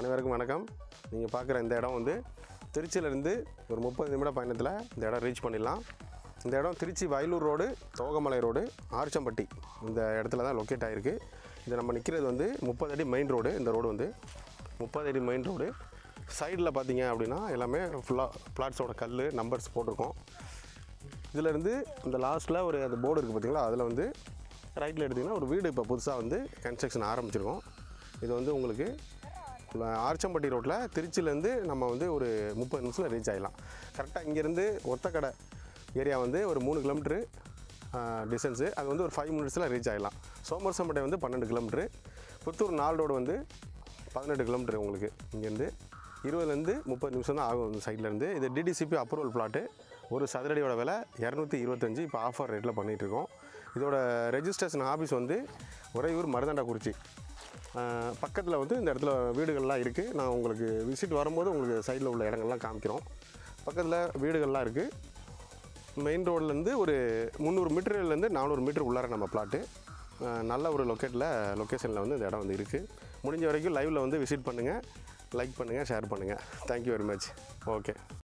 அனைவருக்கும் வணக்கம் நீங்கள் பார்க்குற இந்த இடம் வந்து திருச்சியிலேருந்து ஒரு முப்பது நிமிட பயணத்தில் இந்த இடம் ரீச் பண்ணிடலாம் இந்த இடம் திருச்சி வயலூர் ரோடு தோகமலை ரோடு ஆர்ச்சம்பட்டி இந்த இடத்துல தான் லொக்கேட் ஆகிருக்கு இது நம்ம நிற்கிறது வந்து முப்பது அடி மெயின் ரோடு இந்த ரோடு வந்து முப்பது அடி மெயின் ரோடு சைடில் பார்த்தீங்க அப்படின்னா எல்லாமே ஃபுல்லாக பிளாட்ஸோட கல் நம்பர்ஸ் போட்டிருக்கோம் இதிலேருந்து இந்த லாஸ்ட்டில் ஒரு அந்த போர்டு இருக்குது பார்த்தீங்களா அதில் வந்து ரைட்டில் எடுத்திங்கன்னா ஒரு வீடு இப்போ புதுசாக வந்து கன்ஸ்ட்ரக்ஷன் ஆரம்பிச்சிருக்கோம் இது வந்து உங்களுக்கு உள்ள ஆர்ச்சம்பட்டி ரோட்டில் திருச்சியிலேருந்து நம்ம வந்து ஒரு முப்பது நிமிஷத்தில் ரீச் ஆகிடலாம் கரெக்டாக இங்கேருந்து ஒத்தக்கடை ஏரியா வந்து ஒரு மூணு கிலோமீட்ரு டிஸ்டன்ஸு அது வந்து ஒரு ஃபைவ் மினிட்ஸில் ரீச் ஆகிடலாம் சோமரசம்பட்டை வந்து பன்னெண்டு கிலோமீட்ரு புத்தூர் நாலு ரோடு வந்து பதினெட்டு கிலோமீட்டர் உங்களுக்கு இங்கேருந்து இருபதுலேருந்து முப்பது நிமிஷம் தான் ஆகும் இந்த சைட்லேருந்து இது டிடிசிபி அப்ரூவல் பிளாட்டு ஒரு சதுரடியோட விலை இரநூத்தி இருபத்தஞ்சி இப்போ ஆஃபர் ரேட்டில் பண்ணிகிட்ருக்கோம் இதோட ரெஜிஸ்ட்ரேஷன் ஆஃபீஸ் வந்து உறையூர் மருதண்டாக்குறிச்சி பக்கத்தில் வந்து இந்த இடத்துல வீடுகள்லாம் இருக்குது நான் உங்களுக்கு விசிட் வரும்போது உங்களுக்கு சைடில் உள்ள இடங்கள்லாம் காமிக்கிறோம் பக்கத்தில் வீடுகள்லாம் இருக்குது மெயின் ரோட்லேருந்து ஒரு முந்நூறு மீட்டர்லேருந்து நானூறு மீட்டர் உள்ளார நம்ம பிளாட்டு நல்ல ஒரு லொக்கேட்டில் லொக்கேஷனில் வந்து இந்த இடம் வந்து இருக்குது முடிஞ்ச வரைக்கும் லைவில் வந்து விசிட் பண்ணுங்கள் லைக் பண்ணுங்கள் ஷேர் பண்ணுங்கள் தேங்க்யூ வெரி மச் ஓகே